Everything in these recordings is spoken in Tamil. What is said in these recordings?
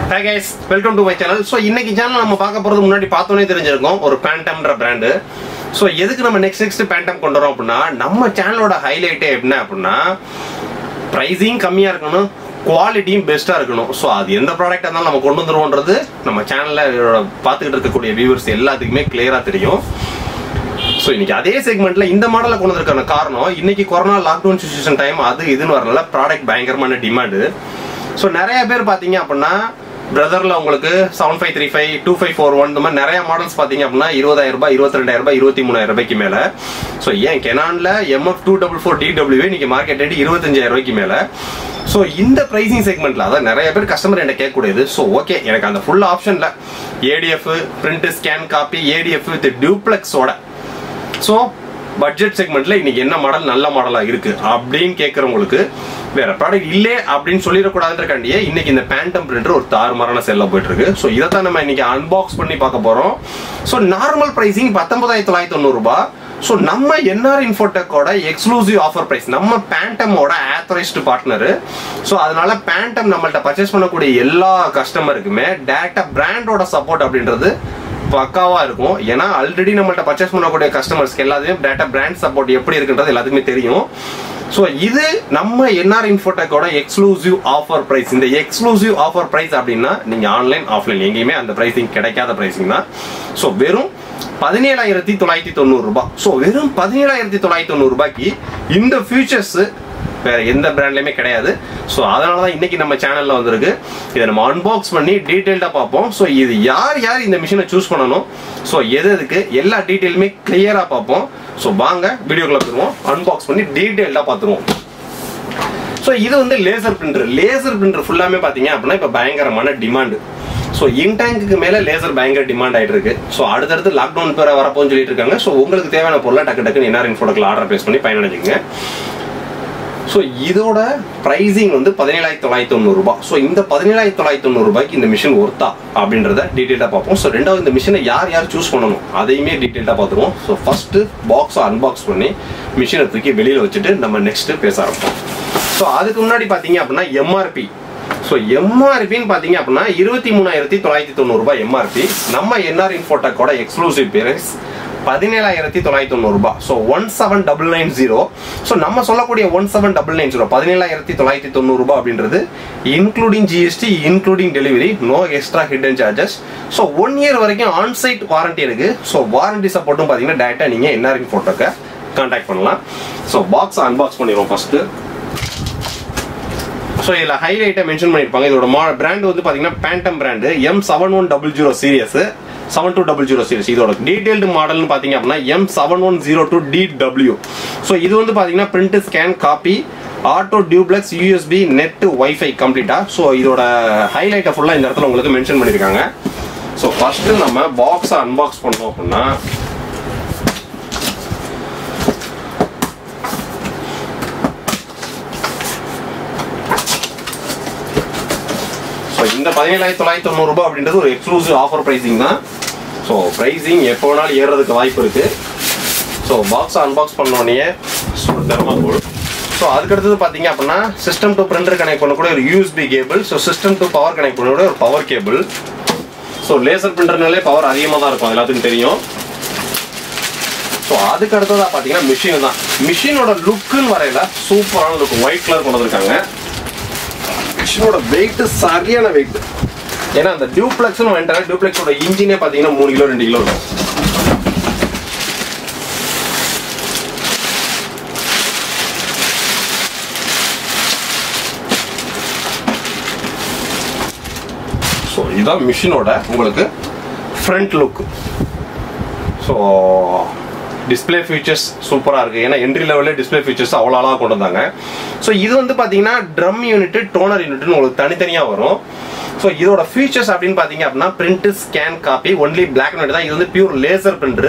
hey guys welcome to my channel so இன்னைக்கு சேனல் நம்ம பார்க்க போறது முன்னாடி பார்த்தோன்னே தெரிஞ்சிருக்கும் ஒரு பேண்டம்ன்ற பிராண்டு ஸோ எதுக்கு நம்ம நெக்ஸ்ட் நெக்ஸ்ட் பேண்டம் கொண்டு வரோம் அப்படின்னா நம்ம சேனலோட ஹைலைட்டே என்ன அப்படின்னா ப்ரைஸிங் கம்மியாக இருக்கணும் குவாலிட்டியும் பெஸ்ட்டாக இருக்கணும் ஸோ அது எந்த ப்ராடக்ட் இருந்தாலும் நம்ம கொண்டு வந்துருவோன்றது நம்ம சேனலில் பார்த்துக்கிட்டு இருக்கக்கூடிய வியூவர்ஸ் எல்லாத்துக்குமே கிளியராக தெரியும் ஸோ இன்னைக்கு அதே செக்மெண்ட்ல இந்த மாடலை கொண்டு வந்திருக்கான காரணம் இன்னைக்கு கொரோனா லாக்டவுன் சுச்சுவேஷன் டைம் அது இதுன்னு வரல ப்ராடக்ட் பயங்கரமான டிமாண்டு ஸோ நிறைய பேர் பார்த்தீங்க அப்படின்னா பிரதர்ல உங்களுக்கு seven five three five two five four one இந்த மாதிரி நிறைய மாடல்ஸ் பார்த்தீங்க அப்படின்னா இருபதாயிரம் ரூபாய் இருபத்தி ரெண்டாயிரம் ரூபாய் இருபத்தி மூணாயிரம் ரூபாய்க்கு மேல ஸோ ஏன் கெனான்ல MF two double four DW இன்னைக்கு மார்க்கெட் ரேட் இருபத்தஞ்சாயிரம் ரூபாய்க்கு மேல ஸோ இந்த பிரைசிங் செக்மெண்ட்ல அதான் நிறைய பேர் கஸ்டமர் என்ன கேட்கக்கூடியது ஸோ ஓகே எனக்கு அந்த ஃபுல் ஆப்ஷன்ல ADF print scan copy ADF with டியூப்ளெக்ஸோட ஸோ பட்ஜெட் செக்மெண்ட்ல இன்னைக்கு என்ன மாடல் நல்ல மாடலா இருக்கு அப்படின்னு கேட்கறவங்களுக்கு வேற ப்ராடக்ட் இல்லே அப்படின்னு சொல்லிடக்கூடாதுன்றக்காண்டியே இன்னைக்கு இந்த பேண்டம் பிரிண்டர் ஒரு தாறுமாறான செல்ல போயிட்டு இருக்கு ஸோ இதை தான் நம்ம இன்னைக்கு அன்பாக்ஸ் பண்ணி பார்க்க போறோம் ஸோ நார்மல் பிரைசிங் பத்தொன்பதாயிரத்தி தொள்ளாயிரத்தி தொண்ணூறு ரூபாய் ஸோ நம்ம என்ஆர் இன்ஃபோடெக்கோட எக்ஸ்க்ளூசிவ் ஆஃபர் பிரைஸ் நம்ம பேண்டமோட ஆத்தரைஸ்டு பார்ட்னர் ஸோ அதனால பேண்டம் நம்மள்ட்ட பர்ச்சேஸ் பண்ணக்கூடிய எல்லா கஸ்டமருக்குமே டேரக்டா பிராண்டோட சப்போர்ட் அப்படின்றது பக்காவா இருக்கும் ஏன்னா ஆல்ரெடி நம்மள்ட்ட பர்ச்சேஸ் பண்ணக்கூடிய கஸ்டமர்ஸ்க்கு எல்லாத்தையும் டேட்டா பிராண்ட் சப்போர்ட் எப்படி இருக்குன்றது எல்லாத்துக்குமே தெரியும் ஸோ இது நம்ம என்ஆர் இன்ஃபோடெக்கோட எக்ஸ்க்ளூசிவ் ஆஃபர் பிரைஸ் இந்த எக்ஸ்க்ளூசிவ் ஆஃபர் பிரைஸ் அப்படின்னா நீங்க ஆன்லைன் ஆஃப்லைன் எங்கேயுமே அந்த பிரைசிங் கிடைக்காத பிரைசிங் தான் ஸோ வெறும் பதினேழாயிரத்தி தொள்ளாயிரத்தி தொண்ணூறு ரூபாய் ஸோ வெறும் பதினேழாயிரத்தி தொள்ளாயிரத்தி தொண்ணூறு ரூபாய்க்கு இந்த ஃபியூச்சர்ஸ் வேற எந்த பிராண்ட்லயுமே கிடையாது ஸோ அதனால தான் இன்னைக்கு நம்ம சேனல்ல வந்திருக்கு இதை நம்ம அன்பாக்ஸ் பண்ணி டீட்டெயில்டாக பார்ப்போம் ஸோ இது யார் யார் இந்த மிஷினை சூஸ் பண்ணணும் ஸோ எது எதுக்கு எல்லா டீட்டெயிலுமே கிளியரா பார்ப்போம் ஸோ வாங்க வீடியோக்குள்ள போயிருவோம் அன்பாக்ஸ் பண்ணி டீட்டெயில்டாக பார்த்துருவோம் ஸோ இது வந்து லேசர் பிரிண்டர் லேசர் பிரிண்டர் ஃபுல்லாமே பார்த்தீங்க அப்படின்னா இப்போ பயங்கரமான டிமாண்டு ஸோ இன்டேங்க்கு மேலே லேசர் பயங்கர டிமாண்ட் ஆயிட்டு இருக்கு ஸோ அடுத்தடுத்து லாக்டவுன் பேர வரப்போன்னு சொல்லிட்டு இருக்காங்க ஸோ உங்களுக்கு தேவையான பொருளை டக்கு டக்குன்னு என்ஆர் இன்ஃபோடக்கில் ஆர்டர் பேஸ் பண்ணி பயனடைஞ்சுங்க ஸோ இதோட ப்ரைஸிங் வந்து பதினேழாயிரத்தி தொள்ளாயிரத்தி தொண்ணூறு ரூபாய் ஸோ இந்த பதினேழாயிரத்தி தொள்ளாயிரத்தி தொண்ணூறு ரூபாய்க்கு இந்த மிஷின் ஒர்த்தா அப்படின்றத டீட்டெயிலாக பார்ப்போம் ஸோ ரெண்டாவது இந்த மிஷினை யார் யார் சூஸ் பண்ணணும் அதையுமே டீட்டெயிலாக பார்த்துருவோம் ஸோ ஃபர்ஸ்ட் பாக்ஸை அன்பாக்ஸ் பண்ணி மிஷினை தூக்கி வெளியில் வச்சுட்டு நம்ம நெக்ஸ்ட் பேச ஆரம்பிப்போம் ஸோ அதுக்கு முன்னாடி பார்த்தீங்க அப்படின்னா எம்ஆர்பி ஸோ எம்ஆர்பின்னு பார்த்தீங்க அப்படின்னா இருபத்தி மூணாயிரத்தி தொள்ளாயிரத்தி தொண்ணூறு ரூபாய் எம்ஆர்பி நம்ம என்ஆர் இன்ஃபோட்டக்கோட எக்ஸ்க்ளூசிவ் பிரைஸ் பதினேழாயிரத்தி தொள்ளாயிரத்தி தொண்ணூறு ரூபாய் so one seven double nine zero so நம்ம சொல்லக்கூடிய one seven double nine zero பதினேழாயிரத்தி தொள்ளாயிரத்தி தொண்ணூறு ரூபாய் அப்படின்றது including GST including delivery no extra hidden charges so one year வரைக்கும் ஆன்சைட் வாரண்டி இருக்கு ஸோ வாரண்டி சப்போர்ட்டும் பார்த்தீங்கன்னா டேரெக்டாக நீங்கள் என்ஆர்இன் ஃபோட்டோக்கு கான்டாக்ட் பண்ணலாம் ஸோ பாக்ஸ் அன்பாக்ஸ் பண்ணிடுவோம் ஃபர்ஸ்ட்டு ஸோ இதில் ஹைலைட்டை மென்ஷன் பண்ணியிருப்பாங்க இதோட மா பிராண்ட் வந்து பார்த்தீங்கன்னா Phantom brand M seven one double zero serious seven two double zero series இதோட டீடைல்டு மாடல்னு பார்த்தீங்க அப்படின்னா M seven one zero two D W so இது வந்து பார்த்தீங்கன்னா print scan copy auto duplex USB net wifi கம்ப்ளீட்டாக ஸோ இதோட ஹைலைட்டை ஃபுல்லாக இந்த இடத்துல உங்களுக்கு மென்ஷன் பண்ணியிருக்காங்க ஸோ ஃபஸ்ட்டு நம்ம பாக்ஸை அன்பாக்ஸ் பண்ணோம் அப்படின்னா ஸோ இந்த பதினேழாயிரத்தி தொள்ளாயிரத்தி தொண்ணூறு ரூபாய் அப்படின்றது ஒரு எக்ஸ்க்ளூசிவ் ஆஃபர் ப்ரைஸிங் தான் ஸோ ப்ரைஸிங் எப்போ வேணாலும் ஏறுறதுக்கு வாய்ப்பு இருக்கு ஸோ பாக்ஸ் அன்பாக்ஸ் பண்ணோடனே தெர்மாகோல் ஸோ அதுக்கடுத்தது பார்த்தீங்க அப்படின்னா சிஸ்டம் டு பிரிண்டர் கனெக்ட் பண்ணக்கூடிய ஒரு USB cable so system to power connect பண்ணக்கூடிய ஒரு பவர் கேபிள் ஸோ லேசர் பிரிண்டர்னாலே பவர் அதிகமாக தான் இருக்கும் அது எல்லாத்துக்கும் தெரியும் ஸோ அதுக்கு அடுத்ததாக பார்த்தீங்கன்னா மிஷின் தான் மிஷினோட லுக்குன்னு வரையில சூப்பரான லுக் ஒயிட் கலர் கொண்டு வந்திருக்காங்க மிஷினோட வெயிட் சரியான வெயிட் ஏன்னா அந்த டியூப்ளெக்ஸ்னு வந்துட்டாங்க டியூப்ளெக்ஸோட இன்ஜினே பார்த்தீங்கன்னா மூணு கிலோ ரெண்டு கிலோ இருக்கும் ஸோ இதுதான் மிஷினோட உங்களுக்கு front look so display features சூப்பராக இருக்குது ஏன்னா என்ட்ரி லெவலில் டிஸ்பிளே ஃபீச்சர்ஸ் அவ்வளோ அழகாக கொண்டு வந்தாங்க ஸோ இது வந்து பார்த்தீங்கன்னா ட்ரம் யூனிட் டோனர் யூனிட்னு உங்களுக்கு தனித்தனியாக வரும் ஸோ இதோட ஃபீச்சர்ஸ் அப்படின்னு பார்த்தீங்க அப்படின்னா print scan copy only black and white தான் இது வந்து pure laser printer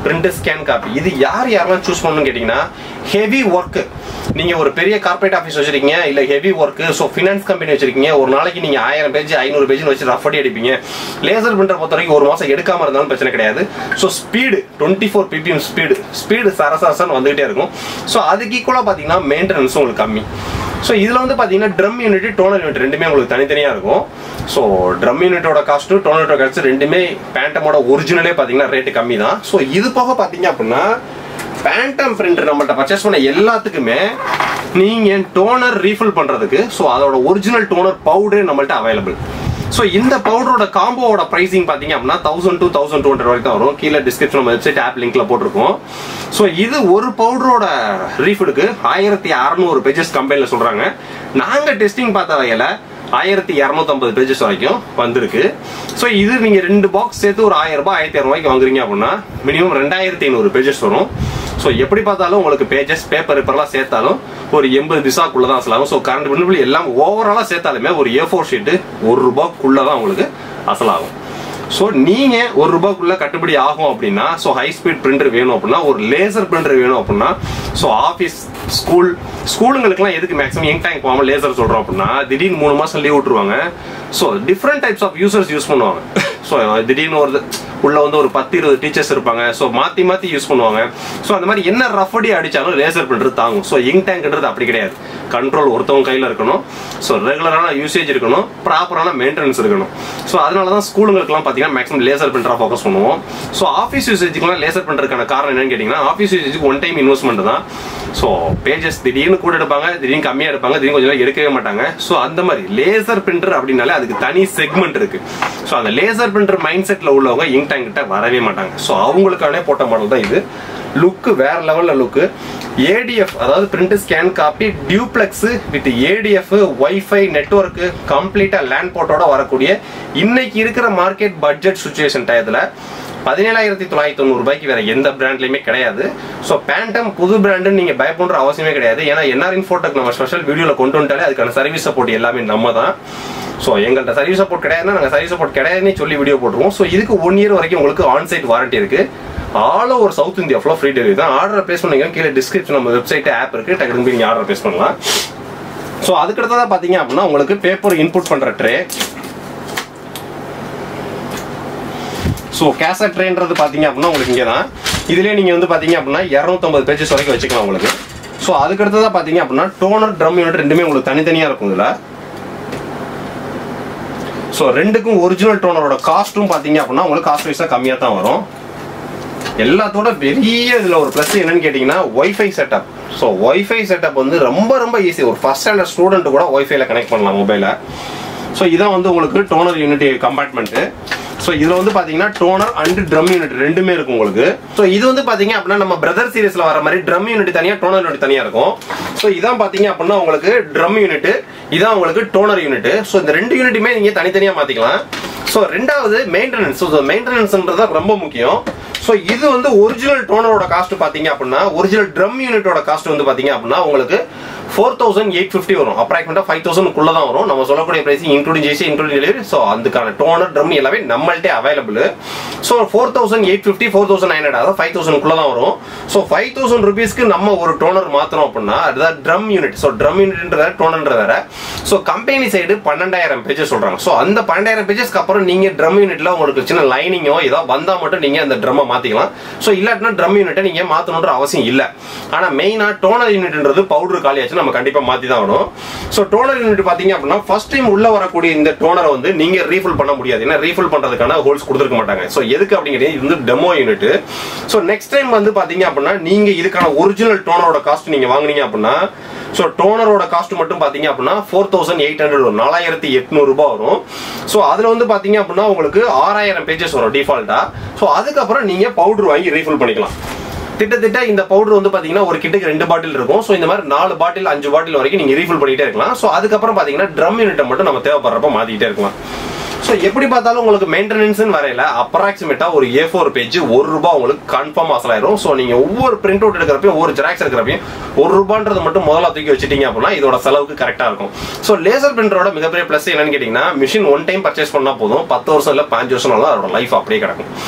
print scan copy இது யார் யாரெல்லாம் சூஸ் பண்ணணும்னு கேட்டிங்கன்னா ஹெவி ஒர்க் நீங்க ஒரு பெரிய கார்பரேட் ஆஃபீஸ் வச்சிருக்கீங்க இல்ல heavy work so finance company வச்சிருக்கீங்க ஒரு நாளைக்கு நீங்க ஆயிரம் பேஜ் ஐநூறு பேஜ் வச்சு ரஃப் அடி அடிப்பீங்க லேசர் பிரிண்டர் பொறுத்த வரைக்கும் ஒரு மாசம் எடுக்காம இருந்தாலும் பிரச்சனை கிடையாது so speed twenty four PPM speed speed சரசரசன் வந்துகிட்டே இருக்கும் ஸோ அதுக்கு ஈக்குவலா பாத்தீங்கன்னா மெயின்டெனன்ஸும் உங்களுக்கு கம்மி ஸோ இதுல வந்து பாத்தீங்கன்னா ட்ரம் யூனிட் டோனர் யூனிட் ரெண்டுமே உங்களுக்கு தனித்தனியா இருக்கும் ஸோ ட்ரம் யூனிட்டோட காஸ்ட்டும் டோனர் யூனிட்டோட காஸ்ட் ரெண்டுமே பேண்டமோட ஒரிஜினலே பாத்தீங்கன்னா ரேட்டு கம்மி தான் ஸோ இது போக பாத்தீங்க அப்படின்னா பேண்டம் பிரிண்டர் நம்மள்ட்ட பர்ச்சேஸ் பண்ண எல்லாத்துக்குமே நீங்க டோனர் ரீஃபில் பண்றதுக்கு ஸோ அதோட ஒரிஜினல் டோனர் பவுடர் நம்மள்ட்ட அவைலபிள் ஸோ இந்த பவுடரோட காம்போவோட பிரைசிங் பார்த்தீங்க அப்படின்னா thousand two thousand two hundred வரைக்கும் வரும் கீழே டிஸ்கிரிப்ஷன் வெப்சைட் ஆப் லிங்க்ல போட்டிருக்கோம் ஸோ இது ஒரு பவுடரோட ரீஃபிலுக்கு ஆயிரத்தி அறநூறு பேஜஸ் கம்பெனியில் சொல்றாங்க நாங்கள் டெஸ்டிங் பார்த்த வகையில் ஆயிரத்தி இரநூத்தம்பது பேஜஸ் வரைக்கும் வந்திருக்கு ஸோ இது நீங்க ரெண்டு பாக்ஸ் சேர்த்து ஒரு ஆயிரம் ரூபாய் ஆயிரத்தி இரநூறுவாய்க்கு வாங்குறீங்க அப்படின்னா மினிமம் ரெண்டாயிரத்தி ஐநூறு பேஜஸ் வரும் ஸோ எப்படி பார்த்தாலும் உங்களுக்கு பேஜஸ் பேப்பர் பேப்பர்லாம் சேர்த்தாலும் ஒரு எண்பது திசாக்குள்ள தான் அசலாகும் ஸோ கரண்ட் பிரிண்ட் எல்லாம் ஓவராலாக சேர்த்தாலுமே ஒரு ஏ ஃபோர் ஷீட்டு ஒரு ரூபாய்க்குள்ள தான் உங்களுக்கு அசலாகும் ஸோ நீங்க ஒரு ரூபாய்க்குள்ள கட்டுப்படி ஆகும் அப்படின்னா ஸோ ஹை ஸ்பீட் பிரிண்டர் வேணும் அப்படின்னா ஒரு லேசர் பிரிண்டர் வேணும் அப்படின்னா ஸோ ஆஃபீஸ் ஸ்கூல் ஸ்கூலுங்களுக்குலாம் எதுக்கு மேக்ஸிமம் இங்க் டேங்க் போகாம லேசர் சொல்றோம் அப்படின்னா திடீர்னு மூணு மாசம் லீவ் விட்டுருவாங்க so different types of users use பண்ணுவாங்க ஸோ திடீர்னு ஒரு உள்ள வந்து ஒரு பத்து இருபது டீச்சர்ஸ் இருப்பாங்க ஸோ மாத்தி மாத்தி யூஸ் பண்ணுவாங்க ஸோ அந்த மாதிரி என்ன ரஃபடி அடிச்சாலும் லேசர் பிரிண்டர் தாங்கும் ஸோ இங்க் டேங்க்ன்றது அப்படி கிடையாது கண்ட்ரோல் ஒருத்தவங்க கையில இருக்கணும் ஸோ ரெகுலரான யூசேஜ் இருக்கணும் ப்ராப்பரான மெயின்டெனன்ஸ் இருக்கணும் ஸோ அதனால தான் ஸ்கூலுங்களுக்குலாம் பார்த்தீங்கன்னா மேக்ஸிமம் லேசர் பிரிண்டராக ஃபோக்கஸ் பண்ணுவோம் ஸோ ஆஃபீஸ் யூசேஜுக்குலாம் லேசர் பிரிண்டருக்கான காரணம் என்னன்னு கேட்டிங்கன்னா ஆஃபீஸ் யூசேஜுக்கு ஒன் டைம் இன்வெஸ்ட்மெண்ட் தான் ஸோ பேஜஸ் திடீர்னு கூட எடுப்பாங்க திடீர்னு கம்மியாக எடுப்பாங்க திடீர்னு கொஞ்சம் நாள் எடுக்கவே மாட்டாங்க ஸோ அந்த மாதிரி லேசர் பிரிண்டர் அப்படின்னாலே அதுக்கு தனி செக்மெண்ட் இருக்கு ஸோ அந்த லேசர் பிரிண்டர் மைண்ட் செட்ல உள்ளவங்க இங்க் டேங்க் கிட்ட வரவே மாட்டாங்க ஸோ அவங்களுக்கானே போட்ட மாடல் தான் இது லுக்கு வேற லெவல்ல லுக்கு ஏடிஎஃப் அதாவது print scan copy duplex with ADF wifi network கம்ப்ளீட்டா லேண்ட் போர்ட்டோட வரக்கூடிய இன்னைக்கு இருக்கிற மார்க்கெட் பட்ஜெட் சுச்சுவேஷன் டயத்துல பதினேழாயிரத்தி தொள்ளாயிரத்தி தொண்ணூறு ரூபாய்க்கு வேற எந்த பிராண்ட்லயுமே கிடையாது ஸோ பேண்டம் புது பிராண்டுன்னு நீங்க பயப்படுற அவசியமே கிடையாது ஏன்னா என்ஆர் இன்ஃபோட்டக் நம்ம ஸ்பெஷல் வீடியோல கொண்டு வந்துட்டாலே அதுக்கான சர்வீஸ் சப்போர்ட் எல்லாமே நம்ம தான் ஸோ எங்கள்கிட்ட சர்வீஸ் சப்போர்ட் கிடையாதுன்னா நாங்கள் சர்வீஸ் சப்போர்ட் கிடையாதுன்னு சொல்லி வீடியோ போட்டுருவோம் ஸோ இதுக்கு ஒன் இயர் வரைக்கும் உங்களுக்கு ஆன்சைட் வாரண்டி இருக்கு ஆல் ஓவர் சவுத் இந்தியா ஃபுல்லாக ஃப்ரீ டெலிவரி தான் ஆர்டர் பேஸ் பண்ணீங்க கீழே டிஸ்கிரிப்ஷன் நம்ம வெப்சைட் ஆப் இருக்கு டக்குனு போய் நீங்கள் ஆர்டர் பேஸ் பண்ணலாம் ஸோ அதுக்கடுத்ததாக பார்த்தீங்க அப்படின்னா உங்களுக்கு பேப்பர் இன்புட் பண்ணுற ட்ரே ஸோ கேசட் ட்ரேன்றது பார்த்தீங்க அப்படின்னா உங்களுக்கு இங்கே தான் இதுலேயே நீங்கள் வந்து பார்த்தீங்க அப்படின்னா இரநூத்தம்பது பேஜஸ் வரைக்கும் வச்சுக்கலாம் உங்களுக்கு ஸோ அதுக்கடுத்ததாக பார்த்தீங்க அப்படின்னா டோனர் ட்ரம் யூனிட் ரெண்டுமே உங்களுக்கு தனித்தனியாக இருக்கும் இதில் ஸோ ரெண்டுக்கும் ஒரிஜினல் டோனரோட காஸ்ட்டும் பார்த்தீங்க அப்படின்னா உங்களுக்கு காஸ்ட் வைஸாக கம்மியாக தான் வரும் எல்லாத்தோட பெரிய இதில் ஒரு ப்ளஸ் என்னன்னு கேட்டிங்கன்னா wifi setup so wifi setup வந்து ரொம்ப ரொம்ப ஈஸி ஒரு ஃபர்ஸ்ட் ஸ்டாண்டர்ட் ஸ்டூடெண்ட் கூட ஒய்ஃபைல கனெக்ட் பண்ணலாம் மொபைலை ஸோ இதான் வந்து உங்களுக்கு டோனர் யூனிட் கம்பார்ட்மெண்ட்டு ஸோ இதில் வந்து பார்த்தீங்கன்னா டோனர் அண்ட் ட்ரம் யூனிட் ரெண்டுமே இருக்கும் உங்களுக்கு ஸோ இது வந்து பார்த்தீங்க அப்படின்னா நம்ம பிரதர் சீரிஸில் வர மாதிரி ட்ரம் யூனிட் தனியாக டோனர் யூனிட் தனியாக இருக்கும் ஸோ இதான் பார்த்தீங்க அப்படின்னா உங்களுக்கு ட்ரம் யூனிட் இதான் உங்களுக்கு டோனர் யூனிட் ஸோ இந்த ரெண்டு யூனிட்டுமே நீங்கள் தனித்தனியாக மாற்றிக்கலாம் ஸோ ரெண்டாவது மெயின்டெனன்ஸ் ஸோ மெயின்டெனன்ஸ்ன்றது ரொம்ப முக்கியம் ஸோ இது வந்து ஒரிஜினல் டோனரோட காஸ்ட் பார்த்தீங்க அப்படின்னா ஒரிஜினல் ட்ரம் யூனிட்டோட காஸ்ட் வந்து பார்த்தீங்க அப்படின்னா உங்களுக்கு ஃபோர் தௌசண்ட் எயிட் ஃபிஃப்டி வரும் அப்ராக்சிமேட்டா ஃபைவ் தௌசண்ட்குள்ள தான் வரும் நம்ம சொல்லக்கூடிய pricing including GST including delivery so அதுக்கான டோனர் ட்ரம் எல்லாமே நம்மள்ட்டே available so four thousand eight fifty four thousand nine hundred அதாவது ஃபைவ் தௌசண்ட்குள்ள தான் வரும் ஸோ ஃபைவ் தௌசண்ட் ருபீஸ்க்கு நம்ம ஒரு டோனர் மாத்திரம் அப்படின்னா அதுதான் ட்ரம் யூனிட் ஸோ ட்ரம் யூனிட்ன்ற டோனர்ன்ற வேற ஸோ கம்பெனி சைடு பன்னெண்டாயிரம் பேஜஸ் சொல்றாங்க ஸோ அந்த பன்னெண்டாயிரம் பேஜஸ்க்கு அப்புறம் நீங்க ட்ரம் யூனிட்ல உங்களுக்கு சின்ன லைனிங்கோ ஏதோ வந்தா மட்டும் நீங்க அந்த ட்ரம்மை மாத்திக்கலாம் ஸோ இல்லாட்டினா ட்ரம் யூனிட்டை நீங்க மாத்தணுன்ற அவசியம் இல்லை ஆனா மெயினா டோனர் யூனிட்ன்றது பவுடர் காலியாச்சு நம்ம கண்டிப்பா மாத்தி தான் ஆகணும் ஸோ டோனர் யூனிட் பாத்தீங்க அப்படின்னா ஃபர்ஸ்ட் டைம் உள்ள வரக்கூடிய இந்த டோனரை வந்து நீங்க ரீஃபில் பண்ண முடியாது ஏன்னா ரீஃபில் பண்றதுக்கான ஹோல்ஸ் கொடுத்துருக்க மாட்டாங்க ஸோ எதுக்கு அப்படிங்கிறது இது வந்து demo unit so next time வந்து பாத்தீங்க அப்படின்னா நீங்க இதுக்கான ஒரிஜினல் டோனரோட காஸ்ட் நீங்க வாங்குனீங்க அப்படின்னா ஸோ டோனரோட காஸ்ட் மட்டும் பாத்தீங்க அப்படின்னா ஃபோர் தௌசண்ட் எயிட் ஹண்ட்ரட் வரும் நாலாயிரத்தி எட்நூறு ரூபாய் வரும் ஸோ அதுல வந்து பாத்தீங்க அப்படின்னா உங்களுக்கு ஆறாயிரம் பேஜஸ் வரும் டிஃபால்ட்டா ஸோ அதுக்கப்புறம் நீங்க பவுடர் வாங்கி ரீஃபில் பண்ணிக்கலாம் திட்டத்திட்ட இந்த பவுடர் வந்து பாத்தீங்கன்னா ஒரு கிட்டுக்கு ரெண்டு பாட்டில் இருக்கும் ஸோ இந்த மாதிரி நாலு பாட்டில் அஞ்சு பாட்டில் வரைக்கும் நீங்க ரீஃபில் பண்ணிட்டே இருக்கலாம் ஸோ அதுக்கப்புறம் பாத்தீங்கன்னா ட்ரம் யூனிட்டை மட்டும் நம்ம தேவைப்படுறப்ப மாத்திக்கிட்டே இருக்கலாம் ஸோ எப்படி பார்த்தாலும் உங்களுக்கு மெயின்டெனன்ஸ் வரையில அப்ராக்சிமேட்டா ஒரு ஏ ஃபோர் பேஜ் ஒரு ரூபாய் உங்களுக்கு கன்ஃபார்ம் அசலாயிரும் ஸோ நீங்க ஒவ்வொரு பிரிண்ட் அவுட் எடுக்கிறப்பையும் ஒவ்வொரு ஜெராக்ஸ் எடுக்கிறப்பையும் ஒரு ரூபான்றது மட்டும் முதல்ல தூக்கி வச்சுட்டீங்க அப்படின்னா இதோட செலவுக்கு கரெக்டா இருக்கும் ஸோ லேசர் பிரிண்டரோட மிகப்பெரிய பிளஸ் என்னன்னு கேட்டீங்கன்னா மிஷின் ஒன் டைம் பர்ச்சேஸ் பண்ணா போதும் பத்து வருஷம் இல்ல பாஞ்சு வருஷம் அதோட லைஃப் அப்படியே கிடக்கும்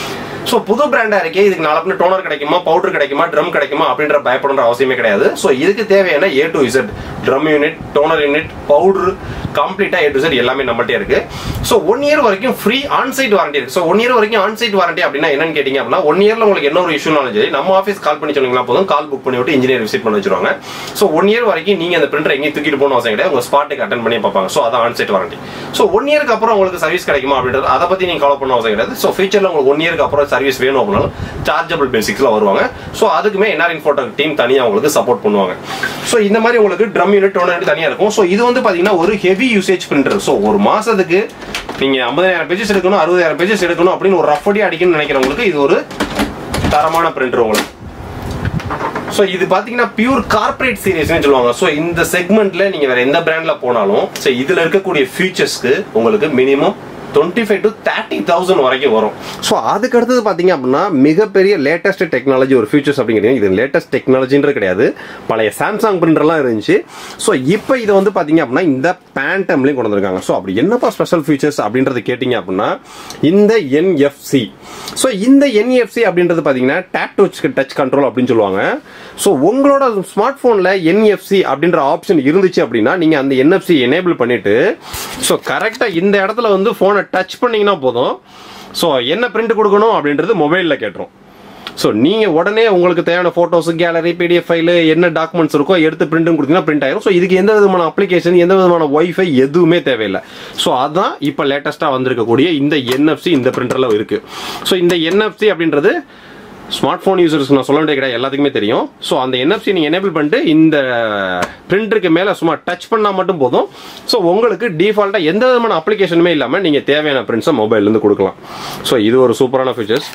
ஸோ புது பிராண்டா இருக்கே இதுக்கு நாலு டோனர் கிடைக்குமா பவுடர் கிடைக்குமா ட்ரம் கிடைக்குமா அப்படின்ற பயப்படுற அவசியமே கிடையாது ஸோ இதுக்கு தேவையான A to Z drum unit toner unit powder கம்ப்ளீட்டா ஏ டு இசட் எல்லாமே நம்மகிட்ட இருக்கு ஸோ ஒன் இயர் வரைக்கும் ஃப்ரீ ஆன்சைட் வாரண்டி இருக்கு ஸோ ஒன் இயர் வரைக்கும் ஆன்சைட் வாரண்டி அப்படின்னா என்னன்னு கேட்டீங்க அப்படின்னா ஒன் இயர்ல உங்களுக்கு என்ன ஒரு இஷ்யூனாலும் சரி நம்ம ஆஃபீஸ் கால் பண்ணி சொன்னீங்களா போதும் கால் புக் பண்ணி விட்டு இன்ஜினியர் விசிட் பண்ண வச்சிருவாங்க ஸோ ஒன் இயர் வரைக்கும் நீங்க அந்த பிரிண்டர் எங்கேயும் தூக்கிட்டு போகணும் அவசியம் கிடையாது உங்க ஸ்பாட்டுக்கு அட்டன் பண்ணி பார்ப்பாங்க ஸோ அதான் ஆன்சைட் வாரண்டி ஸோ ஒன் இயருக்கு அப்புறம் உங்களுக்கு சர்வீஸ் கிடைக்குமா அப்படின்றது அதை பத்தி நீங்க கவலை பண்ண அவசியம் கிடையாது ஸோ ஃபியூச்சர்ல உங்களுக்கு ஒன் இயருக்கு அப்புறம் சர்வீஸ் வேணும் அப்படின்னாலும் சார்ஜபிள் பேசிக்ஸ்ல வருவாங்க ஸோ அதுக்குமே என்ஆர்இன் போட்டோ டீம் தனியா உங்களுக்கு சப்போர்ட் பண்ணுவாங்க ஸோ இந்த மாதிரி உங்களுக்கு ட்ரம் யூனிட் டோனர் யூனிட் தனியா இருக்கும் ஸோ இது வந்து பாத்தீங்கன்னா ஒரு ஹெவி யூசேஜ் பிரிண்டர் ஸோ ஒரு மாசத்துக்கு நீங்க ஐம்பதாயிரம் பேஜஸ் எடுக்கணும் அறுபதாயிரம் பேஜஸ் எடுக்கணும் அப்படின்னு ஒரு ரஃபடி அடிக்கணும்னு நினைக்கிறவங்களுக்கு இது ஒரு தரமான பிரிண்டர் உங்களுக்கு ஸோ இது பார்த்தீங்கன்னா பியூர் கார்பரேட் சீரியஸ்னு சொல்லுவாங்க ஸோ இந்த செக்மெண்ட்ல நீங்க வேற எந்த பிராண்ட்ல போனாலும் ஸோ இதுல இருக்கக்கூடிய ஃபீச்சர்ஸ்க்கு உங்களுக்கு minimum twenty five to thirty thousand வரைக்கும் வரும் ஸோ அதுக்கு அடுத்தது பார்த்தீங்க அப்படின்னா மிகப்பெரிய லேட்டஸ்ட் டெக்னாலஜி ஒரு ஃபீச்சர்ஸ் அப்படிங்கிறது இது லேட்டஸ்ட் டெக்னாலஜின்றது கிடையாது பழைய சாம்சங் பிரிண்டர்லாம் இருந்துச்சு ஸோ இப்போ இதை வந்து பார்த்தீங்க அப்படின்னா இந்த பேண்டம்லையும் கொண்டு வந்திருக்காங்க ஸோ அப்படி என்னப்பா ஸ்பெஷல் ஃபீச்சர்ஸ் அப்படின்றது கேட்டிங்க அப்படின்னா இந்த என்எஃப்சி ஸோ இந்த என்எஃப்சி அப்படின்றது பார்த்தீங்கன்னா டேப் டச் டச் கண்ட்ரோல் அப்படின்னு சொல்லுவாங்க ஸோ உங்களோட ஸ்மார்ட் ஃபோனில் என்எஃப்சி அப்படின்ற ஆப்ஷன் இருந்துச்சு அப்படின்னா நீங்கள் அந்த என்எஃப்சி எனேபிள் பண்ணிட்டு ஸோ கரெக்டாக இந்த இடத்துல வந்து ஃபோனை டச் பண்ணீங்கன்னா போதும் ஸோ என்ன பிரிண்ட் கொடுக்கணும் அப்படின்றது மொபைலில் கேட்டுரும் ஸோ நீங்கள் உடனே உங்களுக்கு தேவையான ஃபோட்டோஸ் கேலரி பிடிஎஃப் ஃபைலு என்ன டாக்குமெண்ட்ஸ் இருக்கோ எடுத்து பிரிண்ட் கொடுத்தீங்கன்னா பிரிண்ட் ஆயிரும் ஸோ இதுக்கு எந்த விதமான அப்ளிகேஷன் எந்த விதமான ஒய்ஃபை எதுவுமே தேவையில்லை ஸோ அதுதான் இப்போ லேட்டஸ்ட்டாக வந்திருக்கக்கூடிய இந்த என்எஃப்சி இந்த பிரிண்டரில் இருக்கு ஸோ இந்த என்எஃப்சி அப்படின்றது ஸ்மார்ட் ஃபோன் யூசர்ஸ் நான் சொல்ல வேண்டிய கிடையாது எல்லாத்துக்குமே தெரியும் ஸோ அந்த என்எஃப்சி நீங்கள் எனேபிள் பண்ணிட்டு இந்த பிரிண்டருக்கு மேலே சும்மா டச் பண்ணால் மட்டும் போதும் ஸோ உங்களுக்கு டிஃபால்ட்டாக எந்த விதமான அப்ளிகேஷனுமே இல்லாமல் நீங்கள் தேவையான பிரிண்ட்ஸை மொபைல்லேருந்து கொடுக்கலாம் ஸோ இது ஒரு சூப்பரான ஃபீச்சர்ஸ்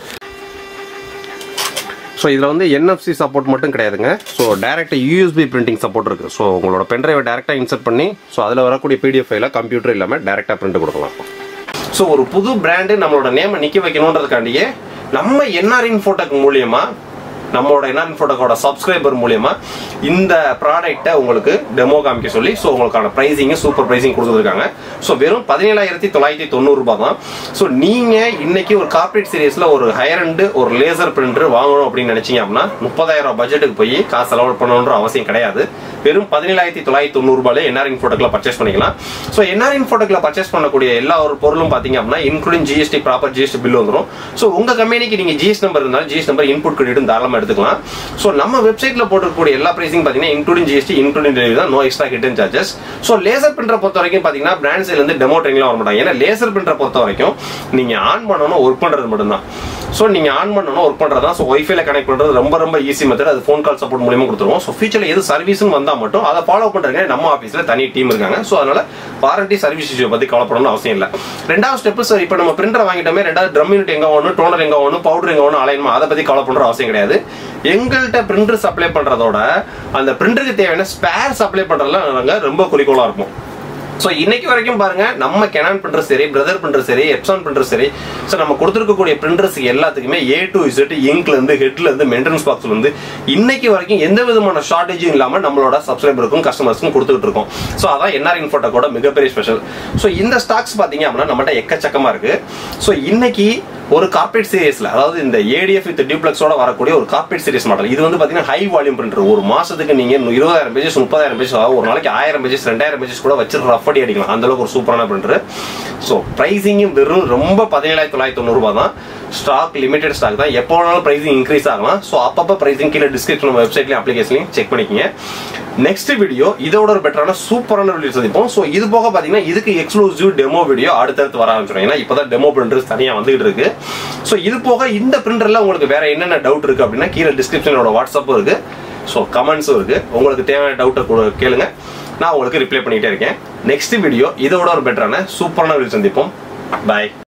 ஸோ இதில் வந்து என்எஃப்சி சப்போர்ட் மட்டும் கிடையாதுங்க ஸோ டேரெக்டாக யூஎஸ்பி பிரிண்டிங் சப்போர்ட் இருக்குது ஸோ உங்களோட பென்ட்ரைவை டேரெக்டாக இன்சர்ட் பண்ணி ஸோ அதில் வரக்கூடிய பிடிஎஃப் ஃபைல கம்ப்யூட்டர் இல்லாமல் டேரெக்டாக பிரிண்ட் கொடுக்கலாம் ஸோ ஒரு புது பிராண்டு நம்மளோட நேமை நிற்க வைக்கணுன்றதுக்காண்டியே நம்ம என்ஆர்இன் ஃபோட்டோக்கு மூலியமா நம்மளோட என்ஆர்இன் ஃபோட்டோக்கோட சப்ஸ்கிரைபர் மூலியமா இந்த ப்ராடக்ட்டை உங்களுக்கு டெமோ காமிக்க சொல்லி ஸோ உங்களுக்கான ப்ரைஸிங் சூப்பர் ப்ரைஸிங் கொடுத்துருக்காங்க ஸோ வெறும் பதினேழாயிரத்தி தொள்ளாயிரத்தி தொண்ணூறு ரூபாய் தான் ஸோ நீங்க இன்னைக்கு ஒரு கார்பரேட் சீரீஸ்ல ஒரு ஹையர் அண்டு ஒரு லேசர் பிரிண்டர் வாங்கணும் அப்படின்னு நினைச்சீங்க அப்படின்னா முப்பதாயிரம் ரூபாய் பட்ஜெட்டுக்கு போய் காசு செலவு பண்ணணுன்ற அவசியம் கிடையாது வெறும் பதினேழாயிரத்தி தொள்ளாயிரத்தி தொண்ணூறு ரூபாயில என்ஆர்இன் ஃபோட்டோக்களை பர்ச்சேஸ் பண்ணிக்கலாம் ஸோ என்ஆர்இன் ஃபோட்டோக்களை பர்ச்சேஸ் பண்ணக்கூடிய எல்லா ஒரு பொருளும் பார்த்தீங்க அப்படின்னா including GST proper GST bill வந்துடும் ஸோ உங்க கம்பெனிக்கு நீங்க ஜிஎஸ் நம்பர் இருந்தாலும் ஜிஎஸ் நம்பர் இன்புட் கிரெடிட் தாராளமாக எடுத்துக்கலாம் ஸோ நம்ம வெப்சைட்ல போட்டிருக்கக்கூடிய எல்லா பிரைசிங் பார்த்தீங்கன்னா இன்க்ளூடிங் ஜிஎஸ்டி இன்க்ளூடிங் டெலிவரி தான் no extra hidden charges so laser பிரிண்டரை பொறுத்த வரைக்கும் பார்த்தீங்கன்னா பிராண்ட் சைட்ல இருந்து டெமோ ட்ரெயின்லாம் வர மாட்டாங்க ஏன்னா லேசர் பிரிண்டரை பொறுத்த வரைக்கும் நீங்க ஆன் பண்ணணும் ஒர்க் பண்றது மட்டும்தான் ஸோ நீங்க ஆன் பண்ணணும் ஒர்க் பண்றது தான் ஸோ ஒய்ஃபைல கனெக்ட் பண்றது ரொம்ப ரொம்ப ஈஸி மெத்தட் அது ஃபோன் கால் சப்போர்ட் மூலியமா கொடுத்துருவோம் ஸோ ஃபியூச்சர்ல எது சர்வீஸ்னு வந்தா மட்டும் அதை ஃபாலோ பண்றதுக்கு நம்ம ஆஃபீஸ்ல தனி டீம் இருக்காங்க ஸோ அதனால வாரண்டி சர்வீஸ் இஷ்யூ பத்தி கவலைப்படணும்னு அவசியம் இல்லை ரெண்டாவது ஸ்டெப் சார் இப்போ நம்ம பிரிண்டர் வாங்கிட்டோமே ரெண்டாவது ட்ரம் யூனிட் எங்க ஒன்று டோனர் எங்க ஒன்று பவுடர் எங்க ஒன்று அலைன்மா அதை பத்தி கவலை பண்ற அவசியம் கிடையாது எங்கள்கிட்ட பிரிண்டர் சப்ளை பண்றதோட அந்த பிரிண்டருக்கு தேவையான ஸ்பேர் சப்ளை பண்றதுல நாங்க ரொம்ப குறிக்கோளா இருப்போம் ஸோ இன்னைக்கு வரைக்கும் பாருங்க நம்ம கெனான் பிரிண்டர் சரி பிரதர் பிரிண்டர் சரி எப்சான் பிரிண்டர் சரி ஸோ நம்ம கொடுத்துருக்கக்கூடிய பிரிண்டர்ஸ் எல்லாத்துக்குமே ஏ டு இசட் இங்க்ல இருந்து ஹெட்ல இருந்து மெயின்டெனன்ஸ் பாக்ஸ்ல இருந்து இன்னைக்கு வரைக்கும் எந்த விதமான ஷார்டேஜும் இல்லாம நம்மளோட சப்ஸ்கிரைபருக்கும் கஸ்டமர்ஸ்க்கும் கொடுத்துட்டு இருக்கோம் ஸோ அதான் என்ஆர் இன்ஃபோட்டோட மிகப்பெரிய ஸ்பெஷல் ஸோ இந்த ஸ்டாக்ஸ் பாத்தீங்க அப்படின்னா நம்மகிட்ட எக்கச்சக்கமா இருக்கு ஸோ இன்னைக்கு ஒரு கார்பரேட் சீரிஸ்ல அதாவது இந்த ஏடிஎஃப் வித் டியூப்ளெக்ஸோட வரக்கூடிய ஒரு கார்பரேட் சீரிஸ் மாடல் இது வந்து பாத்தீங்கன்னா ஹை வால்யூம் பிரிண்டர் ஒரு மாசத்துக்கு நீங்க இருபதாயிரம் பேஜஸ் முப்பதாயிரம் பேஜஸ் ஒரு நாளைக்கு ஆயிரம் பேஜஸ் ரெண்டாயிரம் பேஜஸ் கூட வச்சு ரஃப் அடி அடிக்கலாம் அந்த அளவுக்கு ஒரு சூப்பரான பிரிண்டர் ஸோ பிரைசிங்கும் வெறும் ரொம்ப பதினேழாயிரத்தி தொள்ளாயிரத்தி தொண்ணூறு ரூபாய் தான் ஸ்டாக் லிமிடெட் ஸ்டாக் தான் எப்போ வேணாலும் பிரைசிங் இன்க்ரீஸ் ஆகலாம் ஸோ அப்பப்போ பிரைசிங் கீழே டிஸ்கிரிப்ஷன் நம்ம வெப்சைட்லையும் அப்ளிகேஷன்லையும் செக் பண்ணிக்கங்க நெக்ஸ்ட் வீடியோ இதோட ஒரு பெட்டரான சூப்பரான வீடியோ சந்திப்போம் ஸோ இது போக பார்த்தீங்கன்னா இதுக்கு எக்ஸ்க்ளூசிவ் டெமோ வீடியோ அடுத்தடுத்து வர ஆரம்பிச்சிடும் ஏன்னா இப்போதான் டெமோ பிரிண்டர்ஸ் தனியாக வந்துகிட்டு இருக்கு ஸோ இது போக இந்த பிரிண்டர்ல உங்களுக்கு வேற என்னென்ன டவுட் இருக்கு அப்படின்னா கீழே டிஸ்கிரிப்ஷனோட வாட்ஸ்அப்பும் இருக்கு ஸோ கமெண்ட்ஸும் இருக்கு உங்களுக்கு தேவையான டவுட்டை கேளுங்க நான் உங்களுக்கு ரிப்ளை பண்ணிட்டே இருக்கேன் நெக்ஸ்ட் வீடியோ இதோட ஒரு பெட்டரான சூப்பரான வீடியோ சந்திப்போம் பாய்